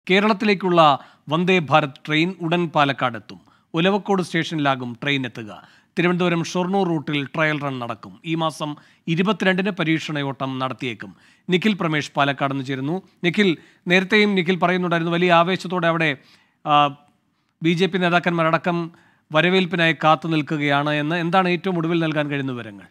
കേരളത്തിലേക്കുള്ള വന്ദേ Bharat train ഉടൻ പാലക്കാട് എത്തും Olavakkode സ്റ്റേഷനിലാകും train എത്തുക തിരുവനന്തപുരം ഷൊർണൂർ റൂട്ടിൽ ട്രയൽ റൺ നടക്കും ഈ മാസം ഇരുപത്തിരണ്ടിന് പരീക്ഷണയോട്ടം നടത്തിയേക്കും നിഖിൽ പ്രമേഷ് പാലക്കാട് നിന്ന് ചേരുന്നു നിഖിൽ നേരത്തെയും നിഖിൽ പറയുന്നുണ്ടായിരുന്നു വലിയ ആവേശത്തോടെ അവിടെ ബി ജെ പി നേതാക്കന്മാരടക്കം വരവേൽപ്പിനായി കാത്തു നിൽക്കുകയാണ് എന്ന് എന്താണ് ഏറ്റവും ഒടുവിൽ നൽകാൻ കഴിയുന്ന വിവരങ്ങൾ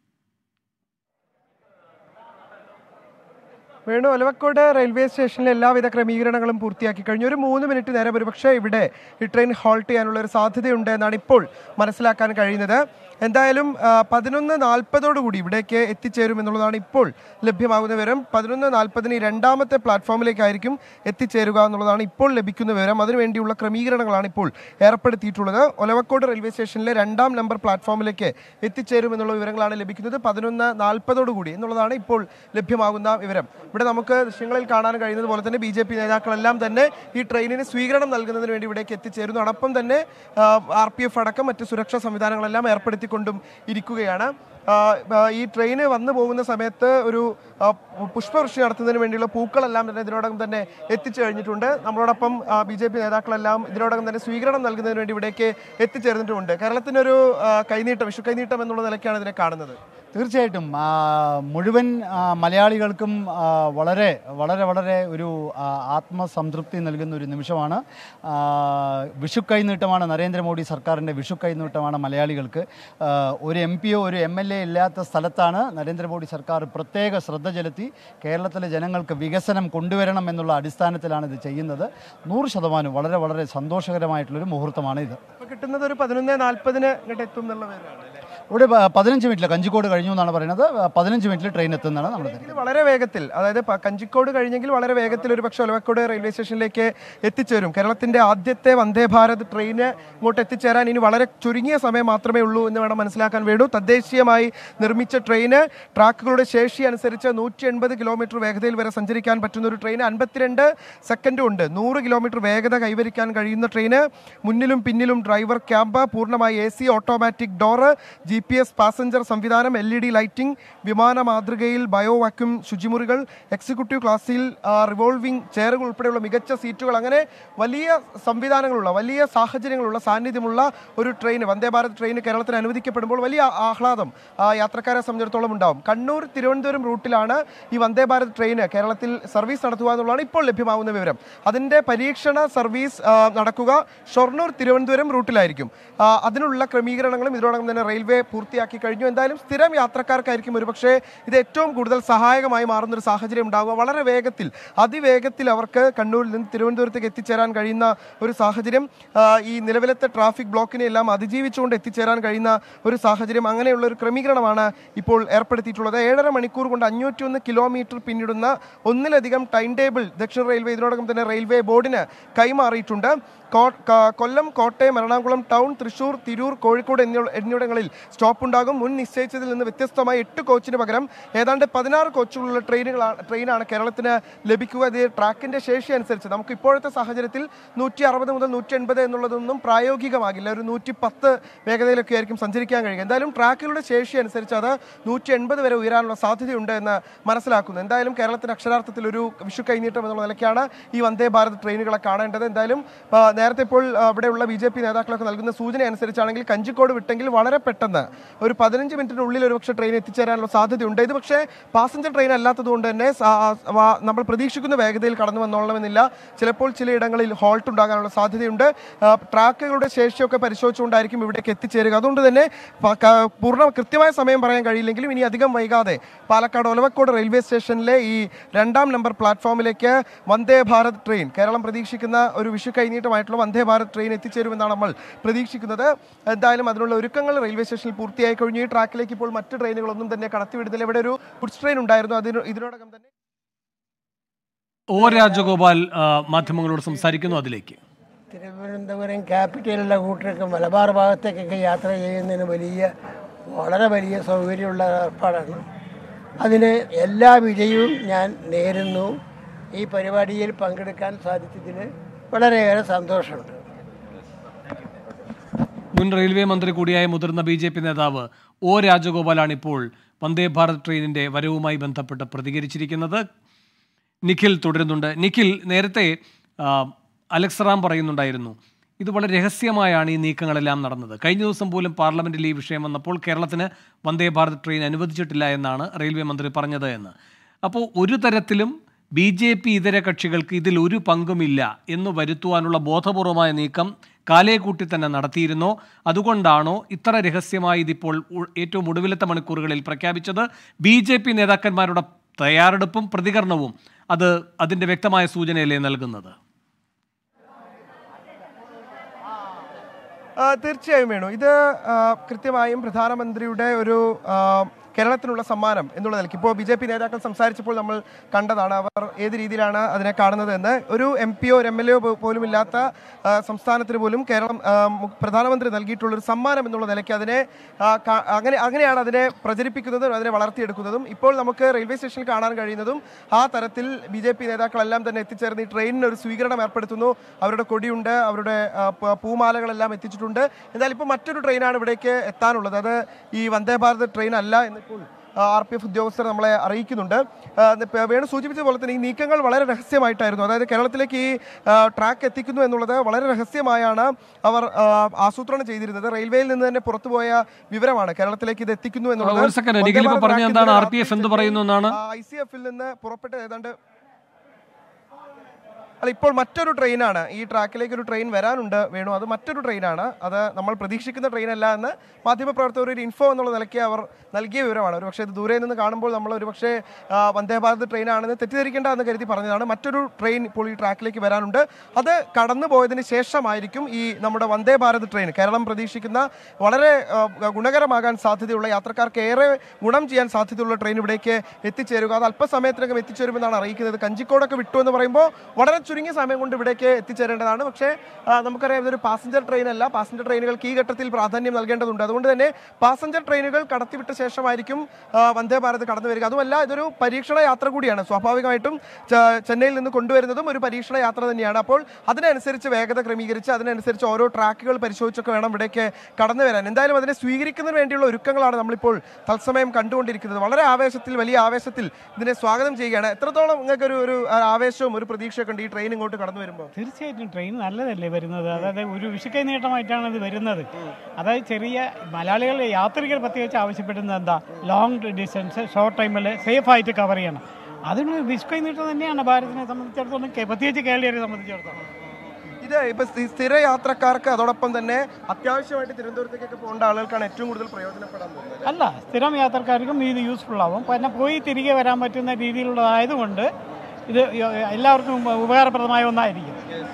വേണു ഒലവക്കോട് റെയിൽവേ സ്റ്റേഷനിലെ എല്ലാവിധ ക്രമീകരണങ്ങളും പൂർത്തിയാക്കി കഴിഞ്ഞു ഒരു മൂന്ന് മിനിറ്റ് നേരം ഒരുപക്ഷെ ഇവിടെ ഈ ട്രെയിൻ ഹോൾട്ട് ചെയ്യാനുള്ള ഒരു സാധ്യതയുണ്ട് എന്നാണ് ഇപ്പോൾ മനസ്സിലാക്കാൻ കഴിയുന്നത് എന്തായാലും പതിനൊന്ന് നാൽപ്പതോടുകൂടി ഇവിടേക്ക് എത്തിച്ചേരും എന്നുള്ളതാണ് ഇപ്പോൾ ലഭ്യമാകുന്ന വിവരം പതിനൊന്ന് നാൽപ്പതിന് രണ്ടാമത്തെ പ്ലാറ്റ്ഫോമിലേക്കായിരിക്കും എത്തിച്ചേരുക എന്നുള്ളതാണ് ഇപ്പോൾ ലഭിക്കുന്ന വിവരം അതിനുവേണ്ടിയുള്ള ക്രമീകരണങ്ങളാണ് ഇപ്പോൾ ഏർപ്പെടുത്തിയിട്ടുള്ളത് ഒലവക്കോട് റെയിൽവേ സ്റ്റേഷനിലെ രണ്ടാം നമ്പർ പ്ലാറ്റ്ഫോമിലേക്ക് എത്തിച്ചേരും എന്നുള്ള വിവരങ്ങളാണ് ലഭിക്കുന്നത് പതിനൊന്ന് നാൽപ്പതോടുകൂടി എന്നുള്ളതാണ് ഇപ്പോൾ ലഭ്യമാകുന്ന വിവരം ഇവിടെ നമുക്ക് ദൃശ്യങ്ങളിൽ കാണാൻ കഴിയുന്നത് പോലെ തന്നെ ബി ജെ പി നേതാക്കളെല്ലാം തന്നെ ഈ ട്രെയിനിന് സ്വീകരണം നൽകുന്നതിന് വേണ്ടി ഇവിടേക്ക് എത്തിച്ചേരുന്നു അതോടൊപ്പം തന്നെ ആർ പി എഫ് അടക്കം മറ്റ് സുരക്ഷാ സംവിധാനങ്ങളെല്ലാം ഏർപ്പെടുത്തിക്കൊണ്ടും ഇരിക്കുകയാണ് ആ, ആ, ഈ ട്രെയിന് വന്നു പോകുന്ന സമയത്ത് ഒരു ആ, പുഷ്പവൃഷ്ടി നടത്തുന്നതിന് വേണ്ടിയുള്ള പൂക്കളെല്ലാം തന്നെ ഇതിനോടകം തന്നെ എത്തിച്ചു കഴിഞ്ഞിട്ടുണ്ട് നമ്മളോടൊപ്പം ബി ജെ പി നേതാക്കളെല്ലാം ഇതിനോടകം തന്നെ സ്വീകരണം നൽകുന്നതിന് വേണ്ടി ഇവിടേക്ക് എത്തിച്ചേർന്നിട്ടുമുണ്ട് കേരളത്തിനൊരു ആ, കൈനീട്ടം വിഷു കൈനീട്ടം എന്നുള്ള നിലയ്ക്കാണ് ഇതിനെ കാണുന്നത് തീർച്ചയായിട്ടും ആ, മുഴുവൻ ആ, മലയാളികൾക്കും ആ, വളരെ വളരെ വളരെ ഒരു ആ, ആത്മസംതൃപ്തി നൽകുന്ന ഒരു നിമിഷമാണ് ആ, വിഷു കൈനീട്ടമാണ് നരേന്ദ്രമോദി സർക്കാരിൻ്റെ വിഷു കൈനീട്ടമാണ് മലയാളികൾക്ക് ആ, ഒരു എം പിയോ ഒരു എം എൽ എ ഇല്ലാത്ത സ്ഥലത്താണ് നരേന്ദ്രമോദി സർക്കാർ പ്രത്യേക ശ്രദ്ധ ചെലുത്തി കേരളത്തിലെ ജനങ്ങൾക്ക് വികസനം കൊണ്ടുവരണം എന്നുള്ള അടിസ്ഥാനത്തിലാണ് ഇത് ചെയ്യുന്നത് നൂറ് ശതമാനം വളരെ വളരെ സന്തോഷകരമായിട്ടുള്ളൊരു മുഹൂർത്തമാണ് ഇത് ഇപ്പൊ കിട്ടുന്നത് ഒരു പതിനൊന്ന് നാൽപ്പതിന് ഇങ്ങോട്ട് എത്തും എന്നുള്ള വിവരമാണ് അല്ലേ? ഇവിടെ പ- പതിനഞ്ച് മിനിറ്റിൽ കഞ്ചിക്കോട് കഴിഞ്ഞു എന്നാണ് പറയുന്നത് പതിനഞ്ച് മിനിറ്റിൽ ട്രെയിൻ എത്തുന്നതാണ് നമ്മൾ ഇത് വളരെ വേഗത്തിൽ അതായത് പ- കഞ്ചിക്കോട് കഴിഞ്ഞെങ്കിൽ വളരെ വേഗത്തിൽ ഒരു പക്ഷേ ഒലവക്കോട് റെയിൽവേ സ്റ്റേഷനിലേക്ക് എത്തിച്ചേരും കേരളത്തിന്റെ ആദ്യത്തെ വന്ദേ ഭാരത് ട്രെയിന് ഇങ്ങോട്ട് എത്തിച്ചേരാൻ ഇനി വളരെ ചുരുങ്ങിയ സമയം മാത്രമേ ഉള്ളൂ എന്ന് വേണം മനസ്സിലാക്കാൻ വേണ്ടൂ തദ്ദേശീയമായി നിർമ്മിച്ച ട്രെയിന് ട്രാക്കുകളുടെ ശേഷി അനുസരിച്ച് നൂറ്റി എൺപത് കിലോമീറ്റർ വേഗതയിൽ വരെ സഞ്ചരിക്കാൻ പറ്റുന്ന ഒരു ട്രെയിൻ അൻപത്തിരണ്ട് സെക്കൻഡും ഉണ്ട് നൂറ് കിലോമീറ്റർ വേഗത കൈവരിക്കാൻ കഴിയുന്ന ട്രെയിന് മുന്നിലും പിന്നിലും ഡ്രൈവർ ക്യാമ്പ് പൂർണ്ണമായി A C automatic door G P S passenger സംവിധാനം എൽ ഇ ഡി ലൈറ്റിംഗ് വിമാന മാതൃകയിൽ ബയോ വാക്യൂം ശുചിമുറികൾ എക്സിക്യൂട്ടീവ് ക്ലാസ്സിൽ ആ, റിവോൾവിംഗ് ചെയറുകൾ ഉൾപ്പെടെയുള്ള മികച്ച സീറ്റുകൾ അങ്ങനെ വലിയ സംവിധാനങ്ങളുള്ള വലിയ സാഹചര്യങ്ങളുള്ള സാന്നിധ്യമുള്ള ഒരു ട്രെയിൻ വന്ദേ ഭാരത് ട്രെയിൻ കേരളത്തിന് അനുവദിക്കപ്പെടുമ്പോൾ വലിയ ആഹ്ലാദം ആ, യാത്രക്കാരെ സംബന്ധിച്ചിടത്തോളം ഉണ്ടാവും കണ്ണൂർ തിരുവനന്തപുരം റൂട്ടിലാണ് ഈ വന്ദേ ഭാരത് ട്രെയിൻ കേരളത്തിൽ സർവീസ് നടത്തുക എന്നുള്ളതാണ് ഇപ്പോൾ ലഭ്യമാകുന്ന വിവരം അതിന്റെ പരീക്ഷണ സർവീസ് ആ, നടക്കുക ഷൊർണൂർ തിരുവനന്തപുരം റൂട്ടിലായിരിക്കും ആ, അതിനുള്ള ക്രമീകരണങ്ങളും ഇതിനോടകം തന്നെ റെയിൽവേ പൂർത്തിയാക്കി കഴിഞ്ഞു എന്തായാലും സ്ഥിരം യാത്രക്കാർക്കായിരിക്കും ഒരുപക്ഷെ ഇത് ഏറ്റവും കൂടുതൽ സഹായകമായി മാറുന്ന ഒരു സാഹചര്യം ഉണ്ടാവുക വളരെ വേഗത്തിൽ അതിവേഗത്തിൽ അവർക്ക് കണ്ണൂരിൽ നിന്ന് തിരുവനന്തപുരത്തേക്ക് എത്തിച്ചേരാൻ കഴിയുന്ന ഒരു സാഹചര്യം ആ, ഈ നിലവിലത്തെ ട്രാഫിക് ബ്ലോക്കിനെ എല്ലാം അതിജീവിച്ചുകൊണ്ട് എത്തിച്ചേരാൻ കഴിയുന്ന ഒരു സാഹചര്യം അങ്ങനെയുള്ള ഒരു ക്രമീകരണമാണ് ഇപ്പോൾ ഏർപ്പെടുത്തിയിട്ടുള്ളത് ഏഴര മണിക്കൂർ കൊണ്ട് അഞ്ഞൂറ്റി ഒന്ന് കിലോമീറ്റർ പിന്നിടുന്ന ഒന്നിലധികം ടൈം ടേബിൾ ദക്ഷിണ റെയിൽവേ ഇതിനോടകം തന്നെ റെയിൽവേ ബോർഡിന് കൈമാറിയിട്ടുണ്ട് കോ- ക- കൊല്ലം കോട്ടയം എറണാകുളം ടൗൺ തൃശൂർ തിരൂർ കോഴിക്കോട് എന്നിവ എന്നിവിടങ്ങളിൽ സ്റ്റോപ്പ് ഉണ്ടാകും മുൻ നിശ്ചയിച്ചതിൽ നിന്ന് വ്യത്യസ്തമായി എട്ട് കോച്ചിന് പകരം ഏതാണ്ട് പതിനാറ് കോച്ചുകളുള്ള ട്രെയിനുകളാണ് ട്രെയിനാണ് കേരളത്തിന് ലഭിക്കുക ഇത് ട്രാക്കിന്റെ ശേഷി അനുസരിച്ച് നമുക്ക് ഇപ്പോഴത്തെ സാഹചര്യത്തിൽ നൂറ്റി അറുപത് മുതൽ നൂറ്റി എൺപത് എന്നുള്ളതൊന്നും പ്രായോഗികമാകില്ല ഒരു നൂറ്റി പത്ത് വേഗതയിലൊക്കെ ആയിരിക്കും സഞ്ചരിക്കാൻ കഴിയുക എന്തായാലും ട്രാക്കുകളുടെ ശേഷി അനുസരിച്ച് അത് നൂറ്റി എൺപത് വരെ ഉയരാനുള്ള സാധ്യതയുണ്ട് എന്ന് മനസ്സിലാക്കുന്നു എന്തായാലും കേരളത്തിന് അക്ഷരാർത്ഥത്തിൽ ഒരു വിഷു കൈനീട്ടം എന്നുള്ള നിലയ്ക്കാണ് ഈ വന്ദേ ഭാരത് ട്രെയിനുകളെ കാണേണ്ടത് എന്തായാലും ആ, നേരത്തെ ഇപ്പോൾ ആ, ഇവിടെയുള്ള ബി ജെ പി നേതാക്കളൊക്കെ നൽകുന്ന സൂചന അനുസരിച്ചാണെങ്കിൽ കഞ്ചിക്കോട് വിട്ടെങ്കിൽ വളരെ പെട്ടെന്ന് ഒരു പതിനഞ്ച് മിനിറ്റിനുള്ളിൽ ഒരു പക്ഷേ ട്രെയിൻ എത്തിച്ചേരാനുള്ള സാധ്യതയുണ്ട് ഇത് പക്ഷേ പാസഞ്ചർ ട്രെയിൻ അല്ലാത്തതുകൊണ്ട് തന്നെ സാ- ആ, നമ്മൾ പ്രതീക്ഷിക്കുന്ന വേഗതയിൽ കടന്നു വന്നോളണമെന്നില്ല ചിലപ്പോൾ ചിലയിടങ്ങളിൽ ഹോൾട്ട് ഉണ്ടാകാനുള്ള സാധ്യതയുണ്ട് ആ, ട്രാക്കുകളുടെ ശേഷിയൊക്കെ പരിശോധിച്ചുകൊണ്ടായിരിക്കും ഇവിടേക്ക് എത്തിച്ചേരുക അതുകൊണ്ട് തന്നെ പ- ക- പൂർണ്ണ കൃത്യമായ സമയം പറയാൻ കഴിയില്ലെങ്കിലും ഇനി അധികം വൈകാതെ പാലക്കാട് ഒലവക്കോട് റെയിൽവേ സ്റ്റേഷനിലെ ഈ രണ്ടാം നമ്പർ പ്ലാറ്റ്ഫോമിലേക്ക് വന്ദേ ഭാരത് ട്രെയിൻ കേരളം പ്രതീക്ഷിക്കുന്ന ഒരു വിഷു കൈനീട്ടമായിട്ടുള്ള വന്ദേ ഭാരത് ട്രെയിൻ എത്തിച്ചേരുമെന്നാണ് നമ്മൾ പ്രതീക്ഷിക്കുന്നത് എന്തായാലും അതിനുള്ള ഒരുക്കങ്ങൾ റെയിൽവേ സ്റ്റേഷനിൽ പൂർത്തിയായി കഴിഞ്ഞു ഈ ട്രാക്കിലേക്ക് ഇപ്പോൾ മറ്റ് ട്രെയിനുകളൊന്നും തന്നെ കടത്തിവിടുന്നില്ല ഇവിടെ ഒരു ഗുഡ്സ് ട്രെയിൻ ഉണ്ടായിരുന്നു അതിന് ഇതിനോടകം തന്നെ ഒ രാജഗോപാൽ ആ, മാധ്യമങ്ങളോട് സംസാരിക്കുന്നു അതിലേക്ക് തിരുവനന്തപുരം ക്യാപിറ്റലിലെ കൂട്ടരൊക്കെ മലബാർ ഭാഗത്തേക്കൊക്കെ യാത്ര ചെയ്യുന്നതിന് വലിയ വളരെ വലിയ സൗകര്യമുള്ള ഏർപ്പാടാണ് അതിന് എല്ലാ വിജയവും ഞാൻ നേരുന്നു ഈ പരിപാടിയിൽ പങ്കെടുക്കാൻ സാധിച്ചതിൽ വളരെയേറെ സന്തോഷമുണ്ട് മുൻ റെയിൽവേ മന്ത്രി കൂടിയായ മുതിർന്ന ബി ജെ പി നേതാവ് ഒ രാജഗോപാലാണ് ഇപ്പോൾ വന്ദേ ഭാരത് ട്രെയിനിന്റെ വരവുമായി ബന്ധപ്പെട്ട് പ്രതികരിച്ചിരിക്കുന്നത് നിഖിൽ തുടരുന്നുണ്ട് നിഖിൽ നേരത്തെ ആ, അലക്സ് റാം പറയുന്നുണ്ടായിരുന്നു ഇത് വളരെ രഹസ്യമായാണ് ഈ നീക്കങ്ങളെല്ലാം നടന്നത് കഴിഞ്ഞ ദിവസം പോലും പാർലമെന്റിൽ ഈ വിഷയം വന്നപ്പോൾ കേരളത്തിന് വന്ദേ ഭാരത് ട്രെയിൻ അനുവദിച്ചിട്ടില്ല എന്നാണ് റെയിൽവേ മന്ത്രി പറഞ്ഞത് എന്ന് അപ്പോൾ ഒരു തരത്തിലും ബി ജെ പി ഇതര കക്ഷികൾക്ക് ഇതിൽ ഒരു പങ്കുമില്ല എന്ന് വരുത്തുവാനുള്ള ബോധപൂർവമായ നീക്കം കാലേക്കൂട്ടി തന്നെ നടത്തിയിരുന്നോ അതുകൊണ്ടാണോ ഇത്ര രഹസ്യമായി ഇതിപ്പോൾ ഉ- ഏറ്റവും ഒടുവിലത്തെ മണിക്കൂറുകളിൽ പ്രഖ്യാപിച്ചത് ബി ജെ പി നേതാക്കന്മാരുടെ തയ്യാറെടുപ്പും പ്രതികരണവും അത് അതിൻ്റെ വ്യക്തമായ സൂചനയല്ലേ നൽകുന്നത് ആ, തീർച്ചയായും വേണു ഇത് ആ, കൃത്യമായും പ്രധാനമന്ത്രിയുടെ ഒരു ആ, കേരളത്തിനുള്ള സമ്മാനം എന്നുള്ള നിലയ്ക്ക് ഇപ്പോൾ ബി ജെ പി നേതാക്കൾ സംസാരിച്ചപ്പോൾ നമ്മൾ കണ്ടതാണ് അവർ ഏത് രീതിയിലാണ് അതിനെ കാണുന്നത് എന്ന് ഒരു എം പിയോ ഒരു എം എൽ എ പോലും ഇല്ലാത്ത ആ, സംസ്ഥാനത്തിന് പോലും കേരളം ആ, മു- പ്രധാനമന്ത്രി നൽകിയിട്ടുള്ള ഒരു സമ്മാനം എന്നുള്ള നിലയ്ക്ക് അതിനെ ആ, കാ- അങ്ങനെ അങ്ങനെയാണ് അതിനെ പ്രചരിപ്പിക്കുന്നതും അതിനെ വളർത്തിയെടുക്കുന്നതും ഇപ്പോൾ നമുക്ക് റെയിൽവേ സ്റ്റേഷനിൽ കാണാൻ കഴിയുന്നതും ആ തരത്തിൽ ബി ജെ പി നേതാക്കളെല്ലാം തന്നെ എത്തിച്ചേർന്ന് ഈ ട്രെയിനിന് ഒരു സ്വീകരണം ഏർപ്പെടുത്തുന്നു അവരുടെ കൊടിയുണ്ട് അവരുടെ ആ, പ- പൂമാലകളെല്ലാം എത്തിച്ചിട്ടുണ്ട് എന്തായാലും ഇപ്പോൾ മറ്റൊരു ട്രെയിനാണ് ഇവിടേക്ക് എത്താനുള്ളത് അത് ഈ വന്ദേ ഭാരത് ട്രെയിൻ അല്ല എന്നിപ്പോൾ ആർ പി എഫ് ഉദ്യോഗസ്ഥർ നമ്മളെ അറിയിക്കുന്നുണ്ട് ആ, ഇപ്പ വേണു സൂചിപ്പിച്ച പോലെ തന്നെ ഈ നീക്കങ്ങൾ വളരെ രഹസ്യമായിട്ടായിരുന്നു അതായത് കേരളത്തിലേക്ക് ഈ ആ, ട്രാക്ക് എത്തിക്കുന്നു എന്നുള്ളത് വളരെ രഹസ്യമായാണ് അവർ ആ, ആസൂത്രണം ചെയ്തിരുന്നത് റെയിൽവേയിൽ നിന്ന് തന്നെ പുറത്തുപോയ വിവരമാണ് കേരളത്തിലേക്ക് ഇത് എത്തിക്കുന്നു എന്നുള്ളത് ഒരു second, നിഖിൽ ഇപ്പോ പറഞ്ഞത് എന്താണ്? RPF എന്ത് പറയുന്നു എന്നാണ്? ഐ സി എഫിൽ നിന്ന് പുറപ്പെട്ട ഏതാണ്ട് അല്ല ഇപ്പോൾ മറ്റൊരു ട്രെയിനാണ് ഈ ട്രാക്കിലേക്ക് ഒരു ട്രെയിൻ വരാനുണ്ട് വേണു അത് മറ്റൊരു ട്രെയിനാണ് അത് നമ്മൾ പ്രതീക്ഷിക്കുന്ന ട്രെയിൻ അല്ല എന്ന് മാധ്യമപ്രവർത്തകർ ഒരു ഇൻഫോ എന്നുള്ള നിലയ്ക്ക് അവർ നൽകിയ വിവരമാണ് ഒരു പക്ഷേ ഇത് ദൂരെ നിന്ന് കാണുമ്പോൾ നമ്മൾ ഒരു പക്ഷേ ആ, വന്ദേ ഭാരത് ട്രെയിനാണെന്ന് തെറ്റിദ്ധരിക്കേണ്ട എന്ന് കരുതി പറഞ്ഞതാണ് മറ്റൊരു ട്രെയിൻ ഇപ്പോൾ ഈ ട്രാക്കിലേക്ക് വരാനുണ്ട് അത് കടന്നു പോയതിന് ശേഷമായിരിക്കും ഈ നമ്മുടെ വന്ദേ ഭാരത് ട്രെയിൻ കേരളം പ്രതീക്ഷിക്കുന്ന വളരെ ആ, ഗുണകരമാകാൻ സാധ്യതയുള്ള യാത്രക്കാർക്ക് ഏറെ ഗുണം ചെയ്യാൻ സാധ്യതയുള്ള ട്രെയിൻ ഇവിടേക്ക് എത്തിച്ചേരുക അത് അല്പസമയത്തിനകം എത്തിച്ചേരുമെന്നാണ് അറിയിക്കുന്നത് കഞ്ചിക്കോടൊക്കെ വിട്ടു എന്ന് പറയുമ്പോൾ വളരെ ചുരുങ്ങിയ സമയം കൊണ്ട് ഇവിടേക്ക് എത്തിച്ചേരേണ്ടതാണ് പക്ഷേ ആ, നമുക്കറിയാം ഇതൊരു പാസഞ്ചർ ട്രെയിൻ അല്ല പാസഞ്ചർ ട്രെയിനുകൾക്ക് ഈ ഘട്ടത്തിൽ പ്രാധാന്യം നൽകേണ്ടതുണ്ട് അതുകൊണ്ട് തന്നെ പാസഞ്ചർ ട്രെയിനുകൾ കടത്തിവിട്ട ശേഷമായിരിക്കും ആ, വന്ദേ ഭാരത് കടന്നു വരിക അതുമല്ല ഇതൊരു പരീക്ഷണ യാത്ര കൂടിയാണ് സ്വാഭാവികമായിട്ടും ച- ചെന്നൈയിൽ നിന്ന് കൊണ്ടുവരുന്നതും ഒരു പരീക്ഷണ യാത്ര തന്നെയാണ് അപ്പോൾ അതിനനുസരിച്ച് വേഗത ക്രമീകരിച്ച് അതിനനുസരിച്ച് ഓരോ ട്രാക്കുകൾ പരിശോധിച്ചൊക്കെ വേണം ഇവിടേക്ക് കടന്നു വരാൻ എന്തായാലും അതിനെ സ്വീകരിക്കുന്നതിന് വേണ്ടിയുള്ള ഒരുക്കങ്ങളാണ് നമ്മളിപ്പോൾ തത്സമയം കണ്ടുകൊണ്ടിരിക്കുന്നത് വളരെ ആവേശത്തിൽ വലിയ ആവേശത്തിൽ ഇതിനെ സ്വാഗതം ചെയ്യുകയാണ് എത്രത്തോളം നിങ്ങൾക്ക് ഒരു ഒരു ആ, ആവേശവും ഒരു പ്രതീക്ഷയൊക്കെ ഉണ്ട് ഈ ട്രെയിൻ ഇങ്ങോട്ട് കടന്നു വരുമ്പോൾ തീർച്ചയായിട്ടും ട്രെയിൻ നല്ലതല്ലേ വരുന്നത് അതായത് ഒരു വിഷുക്കൈ നേട്ടമായിട്ടാണ് ഇത് വരുന്നത് അതായത് ചെറിയ മലയാളികൾ യാത്രികർ പ്രത്യേകിച്ച് ആവശ്യപ്പെടുന്നത് എന്താ ലോങ് ഡിസ്റ്റൻസ് ഷോർട്ട് ടൈമിൽ സേഫ് ആയിട്ട് കവർ ചെയ്യണം അതിന് വിഷുക്കൈ നീട്ടം തന്നെയാണ് ഭാരതിനെ സംബന്ധിച്ചിടത്തോളം കേ- പ്രത്യേകിച്ച് കേരളീയരെ സംബന്ധിച്ചിടത്തോളം ഇത് ഇപ്പൊ സ്ഥി- സ്ഥിര യാത്രക്കാർക്ക് അതോടൊപ്പം തന്നെ അത്യാവശ്യമായിട്ട് തിരുവനന്തപുരത്തേക്കൊക്കെ പോകേണ്ട ആളുകൾക്കാണ് ഏറ്റവും കൂടുതൽ പ്രയോജനപ്പെടാൻ പോകുന്നത് അല്ല സ്ഥിരം യാത്രക്കാർക്കും ഇത് യൂസ്ഫുൾ ആവും പിന്നെ പോയി തിരികെ വരാൻ പറ്റുന്ന രീതിയിലുള്ളതായതുകൊണ്ട് ഇത് എല്ലാവർക്കും ഉപ- ഉപകാരപ്രദമായ ഒന്നായിരിക്കും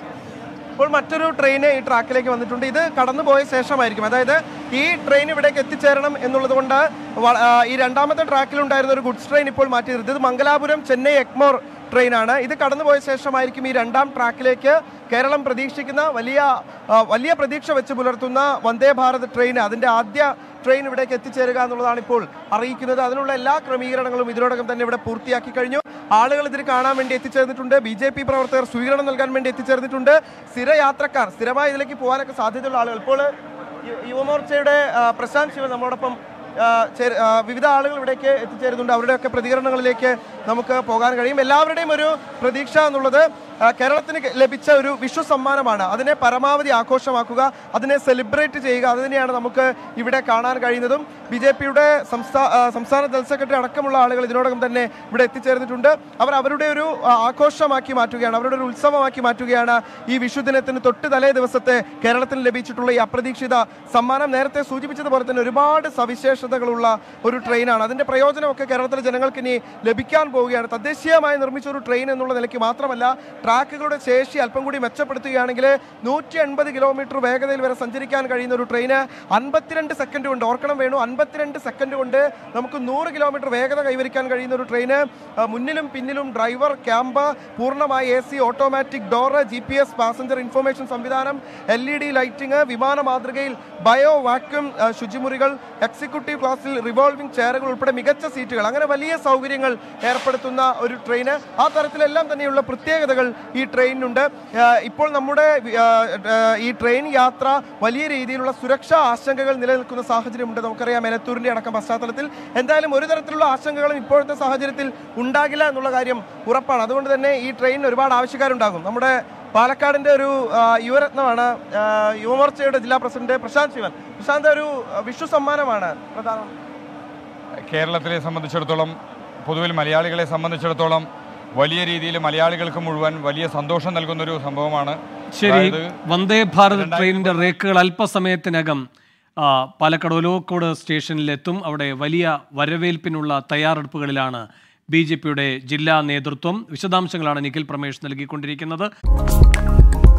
ഇപ്പോൾ മറ്റൊരു ട്രെയിൻ ഈ ട്രാക്കിലേക്ക് വന്നിട്ടുണ്ട് ഇത് കടന്നു പോയ ശേഷമായിരിക്കും അതായത് ഈ ട്രെയിൻ ഇവിടേക്ക് എത്തിച്ചേരണം എന്നുള്ളത് കൊണ്ട് വ- ആ, ഈ രണ്ടാമത്തെ ട്രാക്കിലുണ്ടായിരുന്ന ഒരു ഗുഡ്സ് ട്രെയിൻ ഇപ്പോൾ മാറ്റി നിർത്തി ഇത് മംഗലാപുരം ചെന്നൈ എക്മോർ ട്രെയിനാണ് ഇത് കടന്നുപോയ ശേഷമായിരിക്കും ഈ രണ്ടാം ട്രാക്കിലേക്ക് കേരളം പ്രതീക്ഷിക്കുന്ന വലിയ ആ, വലിയ പ്രതീക്ഷ വെച്ച് പുലർത്തുന്ന വന്ദേ ഭാരത് ട്രെയിൻ അതിന്റെ ആദ്യ ട്രെയിൻ ഇവിടേക്ക് എത്തിച്ചേരുക എന്നുള്ളതാണ് ഇപ്പോൾ അറിയിക്കുന്നത് അതിനുള്ള എല്ലാ ക്രമീകരണങ്ങളും ഇതിനോടകം തന്നെ ഇവിടെ പൂർത്തിയാക്കി കഴിഞ്ഞു ആളുകൾ ഇതിന് കാണാൻ വേണ്ടി എത്തിച്ചേർന്നിട്ടുണ്ട് ബി ജെ പി പ്രവർത്തകർ സ്വീകരണം നൽകാൻ വേണ്ടി എത്തിച്ചേർന്നിട്ടുണ്ട് സ്ഥിര യാത്രക്കാർ സ്ഥിരമായി ഇതിലേക്ക് പോകാനൊക്കെ സാധ്യതയുള്ള ആളുകൾ ഇപ്പോൾ യു- യുവമോർച്ചയുടെ ആ, പ്രശാന്ത് ശിവൻ നമ്മളോടൊപ്പം ആ, ചേർ- ആ, വിവിധ ആളുകൾ ഇവിടേക്ക് എത്തിച്ചേരുന്നുണ്ട് അവരുടെയൊക്കെ പ്രതികരണങ്ങളിലേക്ക് നമുക്ക് പോകാൻ കഴിയും എല്ലാവരുടെയും ഒരു പ്രതീക്ഷ എന്നുള്ളത് ആ, കേരളത്തിന് ലഭിച്ച ഒരു വിഷു സമ്മാനമാണ് അതിനെ പരമാവധി ആഘോഷമാക്കുക അതിനെ സെലിബ്രേറ്റ് ചെയ്യുക അത് തന്നെയാണ് നമുക്ക് ഇവിടെ കാണാൻ കഴിയുന്നതും ബി ജെ പിയുടെ സംസ്ഥാന സംസ്ഥാന ജനറൽ സെക്രട്ടറി അടക്കമുള്ള ആളുകൾ ഇതിനോടകം തന്നെ ഇവിടെ എത്തിച്ചേർന്നിട്ടുണ്ട് അവർ അവരുടെ ഒരു ആ, ആഘോഷമാക്കി മാറ്റുകയാണ് അവരുടെ ഒരു ഉത്സവമാക്കി മാറ്റുകയാണ് ഈ വിഷു ദിനത്തിന് തൊട്ട് തലേ ദിവസത്തെ കേരളത്തിന് ലഭിച്ചിട്ടുള്ള ഈ അപ്രതീക്ഷിത സമ്മാനം നേരത്തെ സൂചിപ്പിച്ചതുപോലെ തന്നെ ഒരുപാട് സവിശേഷതകളുള്ള ഒരു ട്രെയിനാണ് അതിന്റെ പ്രയോജനമൊക്കെ കേരളത്തിലെ ജനങ്ങൾക്ക് ഇനി ലഭിക്കാൻ പോവുകയാണ് തദ്ദേശീയമായി നിർമ്മിച്ച ഒരു ട്രെയിൻ എന്നുള്ള നിലയ്ക്ക് മാത്രമല്ല ട്രാക്കുകളുടെ ശേഷി അല്പം കൂടി മെച്ചപ്പെടുത്തുകയാണെങ്കിൽ നൂറ്റി എൺപത് കിലോമീറ്റർ വേഗതയിൽ വരെ സഞ്ചരിക്കാൻ കഴിയുന്ന ഒരു ട്രെയിന് അൻപത്തിരണ്ട് സെക്കൻഡ് കൊണ്ട് ഓർക്കണം വേണു അൻപത്തിരണ്ട് സെക്കൻഡ് കൊണ്ട് നമുക്ക് നൂറ് കിലോമീറ്റർ വേഗത കൈവരിക്കാൻ കഴിയുന്ന ഒരു ട്രെയിന് ആ, മുന്നിലും പിന്നിലും ഡ്രൈവർ ക്യാമ്പ് പൂർണ്ണമായി A C automatic door G P S passenger information സംവിധാനം എൽ ഇ ഡി ലൈറ്റിംഗ് വിമാന മാതൃകയിൽ ബയോ വാക്യൂം ആ, ശുചിമുറികൾ എക്സിക്യൂട്ടീവ് ക്ലാസ്സിൽ റിവോൾവിംഗ് ചെയറുകൾ ഉൾപ്പെടെ മികച്ച സീറ്റുകൾ അങ്ങനെ വലിയ സൗകര്യങ്ങൾ ഏർപ്പെടുത്തുന്ന ഒരു ട്രെയിന് ആ തരത്തിലെല്ലാം തന്നെയുള്ള പ്രത്യേകതകൾ ഈ ട്രെയിനിനുണ്ട് ആ, ഇപ്പോൾ നമ്മുടെ ആ, ആ, ഈ ട്രെയിൻ യാത്ര വലിയ രീതിയിലുള്ള സുരക്ഷാ ആശങ്കകൾ നിലനിൽക്കുന്ന സാഹചര്യമുണ്ട് നമുക്കറിയാം എലത്തൂരിന്റെ അടക്കം പശ്ചാത്തലത്തിൽ എന്തായാലും ഒരു തരത്തിലുള്ള ആശങ്കകളും ഇപ്പോഴത്തെ സാഹചര്യത്തിൽ ഉണ്ടാകില്ല എന്നുള്ള കാര്യം ഉറപ്പാണ് അതുകൊണ്ട് തന്നെ ഈ ട്രെയിനിന് ഒരുപാട് ആവശ്യക്കാരുണ്ടാകും നമ്മുടെ പാലക്കാടിന്റെ ഒരു ആ, യുവരത്നമാണ് ആ, യുവമോർച്ചയുടെ ജില്ലാ പ്രസിഡന്റ് പ്രശാന്ത് ശിവൻ പ്രശാന്ത് ഒരു ആ, വിഷു സമ്മാനമാണ് പ്രധാനം കേരളത്തിലെ സംബന്ധിച്ചിടത്തോളം പൊതുവിൽ മലയാളികളെ സംബന്ധിച്ചിടത്തോളം വലിയ രീതിയിൽ മലയാളികൾക്ക് മുഴുവൻ വലിയ സന്തോഷം നൽകുന്നൊരു സംഭവമാണ് ശരി അതായത് വന്ദേ ഭാരത് ട്രെയിനിന്റെ റേക്കുകൾ അല്പസമയത്തിനകം ആ, പാലക്കാട് ഒലവക്കോട് സ്റ്റേഷനിലെത്തും അവിടെ വലിയ വരവേൽപ്പിനുള്ള തയ്യാറെടുപ്പുകളിലാണ് ബി ജെ പിയുടെ ജില്ലാ നേതൃത്വം വിശദാംശങ്ങളാണ് നിഖിൽ പ്രമേഷ് നൽകിക്കൊണ്ടിരിക്കുന്നത്